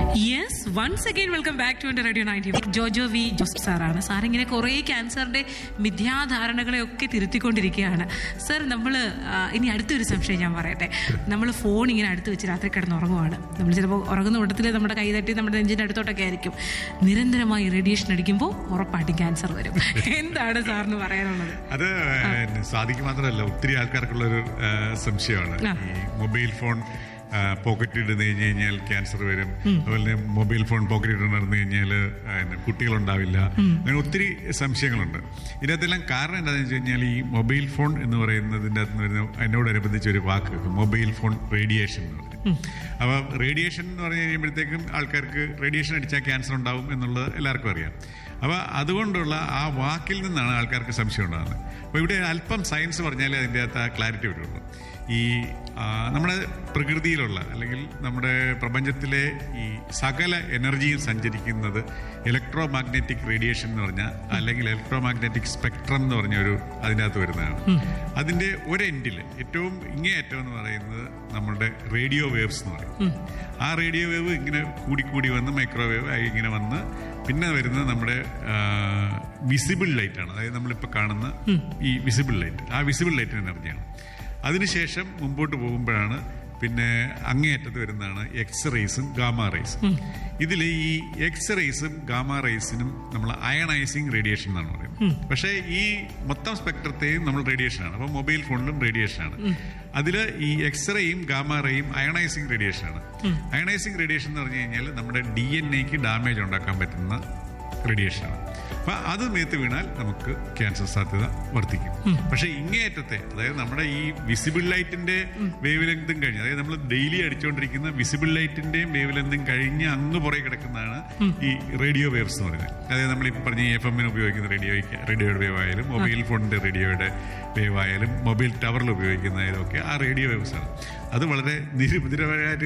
Yes once again welcome back to എന്റെ radio ninety Jojo V Joseph സാറാണ് sir ഇങ്ങനെ കുറേ ക്യാൻസറിന്റെ മിഥ്യാധാരണകളെ ഒക്കെ തിരുത്തിക്കൊണ്ടിരിക്കുകയാണ് സർ നമ്മൾ ഇനി അടുത്തൊരു സംശയം ഞാൻ പറയട്ടെ നമ്മൾ ഫോൺ ഇങ്ങനെ അടുത്ത് വെച്ച് രാത്രി കിടന്ന് ഉറങ്ങുവാണ് നമ്മൾ ചിലപ്പോൾ ഉറങ്ങുന്ന കൂട്ടത്തിൽ നമ്മുടെ കൈ തട്ടി നമ്മുടെ നെഞ്ചിന്റെ അടുത്തോട്ടൊക്കെ ആയിരിക്കും നിരന്തരമായി റേഡിയേഷൻ അടിക്കുമ്പോൾ ഉറപ്പായിട്ടും ക്യാൻസർ വരും എന്താണ് സാറിന് പറയാനുള്ളത് അത് പിന്നെ സാദിക്ക് മാത്രമല്ല ഒത്തിരി ആൾക്കാർക്കുള്ളൊരു ആ, സംശയമാണ് ആ. ഈ മൊബൈൽ ഫോൺ പോക്കറ്റിൽ ഇടുന്നു കഴിഞ്ഞ് കഴിഞ്ഞാൽ ക്യാൻസർ വരും അതുപോലെ തന്നെ മൊബൈൽ ഫോൺ പോക്കറ്റിൽ നടന്നു കഴിഞ്ഞാൽ കുട്ടികളുണ്ടാവില്ല അങ്ങനെ ഒത്തിരി സംശയങ്ങളുണ്ട് ഇതിനകത്തെല്ലാം കാരണം എന്താണെന്ന് വെച്ച് കഴിഞ്ഞാൽ ഈ മൊബൈൽ ഫോൺ എന്ന് പറയുന്നതിൻ്റെ അകത്ത് വരുന്ന അതിനോടനുബന്ധിച്ച് ഒരു വാക്ക് മൊബൈൽ ഫോൺ റേഡിയേഷൻ എന്ന് പറഞ്ഞു അപ്പോൾ റേഡിയേഷൻ എന്ന് പറഞ്ഞു കഴിയുമ്പോഴത്തേക്കും ആൾക്കാർക്ക് റേഡിയേഷൻ അടിച്ചാൽ ക്യാൻസർ ഉണ്ടാവും എന്നുള്ളത് എല്ലാവർക്കും അറിയാം അപ്പോൾ അതുകൊണ്ടുള്ള ആ വാക്കിൽ നിന്നാണ് ആൾക്കാർക്ക് സംശയം ഉണ്ടാകുന്നത് അപ്പോൾ ഇവിടെ അല്പം സയൻസ് പറഞ്ഞാലേ അതിൻ്റെ അകത്ത് ആ ക്ലാരിറ്റി വരുള്ളൂ ഈ ആ, നമ്മുടെ പ്രകൃതിയിലുള്ള അല്ലെങ്കിൽ നമ്മുടെ പ്രപഞ്ചത്തിലെ ഈ സകല എനർജിയും സഞ്ചരിക്കുന്നത് ഇലക്ട്രോ മാഗ്നറ്റിക് റേഡിയേഷൻ എന്ന് പറഞ്ഞാൽ അല്ലെങ്കിൽ ഇലക്ട്രോ മാഗ്നറ്റിക് സ്പെക്ട്രം എന്ന് പറഞ്ഞ ഒരു അതിനകത്ത് വരുന്നതാണ് അതിൻ്റെ ഒരു എൻഡിൽ ഏറ്റവും ഇങ്ങേയറ്റം എന്ന് പറയുന്നത് നമ്മുടെ റേഡിയോ വേവ്സ് എന്ന് പറയും ആ റേഡിയോ വേവ് ഇങ്ങനെ കൂടിക്കൂടി വന്ന് മൈക്രോവേവ് ആയി ഇങ്ങനെ വന്ന് പിന്നെ വരുന്നത് നമ്മുടെ വിസിബിൾ ലൈറ്റ് ആണ് അതായത് നമ്മളിപ്പോൾ കാണുന്ന ഈ വിസിബിൾ ലൈറ്റ് ആ വിസിബിൾ ലൈറ്റിന് എനർജിയാണ് അതിനുശേഷം മുമ്പോട്ട് പോകുമ്പോഴാണ് പിന്നെ അങ്ങേയറ്റത്ത് വരുന്നതാണ് എക്സ് റേസും ഗാമ റേസും ഇതിൽ ഈ എക്സ് റേസും ഗാമ റേസിനും നമ്മൾ അയണൈസിങ് റേഡിയേഷൻ എന്നാണ് പറയുന്നത് പക്ഷേ ഈ മൊത്തം സ്പെക്ട്രത്തെയും നമ്മൾ റേഡിയേഷനാണ് അപ്പോൾ മൊബൈൽ ഫോണിലും റേഡിയേഷനാണ് അതിൽ ഈ എക്സ് റേയും ഗാമ റേയും അയണൈസിങ് റേഡിയേഷനാണ് അയണൈസിങ് റേഡിയേഷൻ എന്ന് പറഞ്ഞു കഴിഞ്ഞാൽ നമ്മുടെ ഡി എൻ എക്ക് ഡാമേജ് ഉണ്ടാക്കാൻ പറ്റുന്ന റേഡിയേഷനാണ് അപ്പൊ അത് മേത്ത് വീണാൽ നമുക്ക് ക്യാൻസർ സാധ്യത വർദ്ധിക്കും പക്ഷെ ഇങ്ങേയറ്റത്തെ അതായത് നമ്മുടെ ഈ വിസിബിൾ ലൈറ്റിന്റെ വേവ് ലെങ്തും കഴിഞ്ഞ് അതായത് നമ്മൾ ഡെയിലി അടിച്ചുകൊണ്ടിരിക്കുന്ന വിസിബിൾ ലൈറ്റിന്റെയും വേവ് ലെങ്തും കഴിഞ്ഞ് അങ്ങ് പുറകെ കിടക്കുന്നതാണ് ഈ റേഡിയോ വേവ്സ് എന്ന് പറയുന്നത് അതായത് നമ്മൾ ഈ പറഞ്ഞ എഫ് എമ്മിന് ഉപയോഗിക്കുന്ന റേഡിയോ റേഡിയോയുടെ വേവ് ആയാലും മൊബൈൽ ഫോണിന്റെ റേഡിയോയുടെ വേവ് ആയാലും മൊബൈൽ ടവറിൽ ഉപയോഗിക്കുന്നതായാലും ഒക്കെ ആ റേഡിയോ വേവ്സ് ആണ് അത് വളരെ നിരുപദ്രവമായ